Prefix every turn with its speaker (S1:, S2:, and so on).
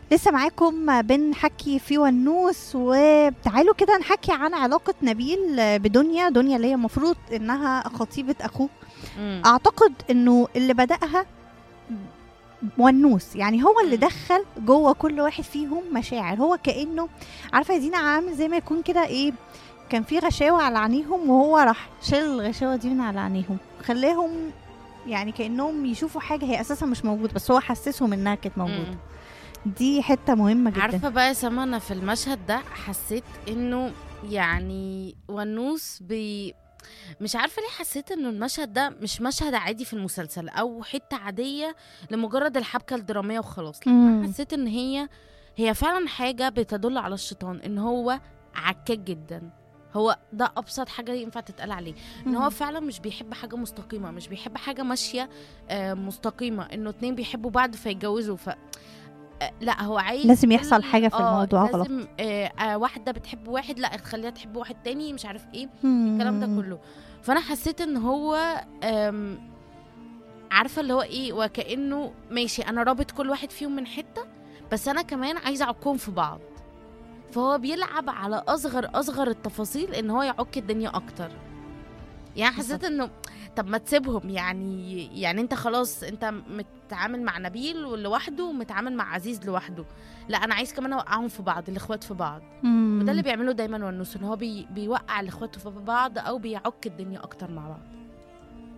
S1: لسه معاكم بنحكي في ونوس وتعالوا كده نحكي عن علاقة نبيل بدنيا دنيا اللي هي المفروض انها خطيبة اخوه
S2: مم.
S1: اعتقد انه اللي بدأها ونوس يعني هو اللي
S2: مم.
S1: دخل جوه كل واحد فيهم مشاعر هو كانه عارفه يا دينا عامل زي ما يكون كده ايه كان في غشاوه على عينيهم وهو راح شال الغشاوه دي من على عينيهم خلاهم يعني كانهم يشوفوا حاجه هي اساسا مش موجوده بس هو حسسهم انها كانت موجوده
S2: مم.
S1: دي حته مهمه جدا
S2: عارفه بقى يا سما انا في المشهد ده حسيت انه يعني ونوس بي مش عارفه ليه حسيت انه المشهد ده مش مشهد عادي في المسلسل او حته عاديه لمجرد الحبكه الدراميه وخلاص لا،
S1: مم.
S2: حسيت ان هي هي فعلا حاجه بتدل على الشيطان ان هو عكاك جدا هو ده ابسط حاجه ينفع تتقال عليه ان هو
S1: مم.
S2: فعلا مش بيحب حاجه مستقيمه مش بيحب حاجه ماشيه آه، مستقيمه انه اتنين بيحبوا بعض فيتجوزوا ف آه، لا هو عايز
S1: لازم يحصل
S2: كل-
S1: حاجة في
S2: آه،
S1: الموضوع غلط.
S2: لازم آه آه واحده بتحب واحد لا تخليها تحب واحد تاني مش عارف ايه
S1: مم.
S2: الكلام ده كله فانا حسيت ان هو آم، عارفه اللي هو ايه وكانه ماشي انا رابط كل واحد فيهم من حته بس انا كمان عايزه اعكهم في بعض فهو بيلعب على اصغر اصغر التفاصيل ان هو يعك الدنيا اكتر يعني حسيت
S1: بالظبط.
S2: انه طب ما تسيبهم يعني يعني انت خلاص انت متعامل مع نبيل لوحده ومتعامل مع عزيز لوحده لا انا عايز كمان اوقعهم في بعض الاخوات في بعض
S1: مم.
S2: وده اللي بيعمله دايما ونوس ان هو بي بيوقع الاخوات في بعض او بيعك الدنيا اكتر مع بعض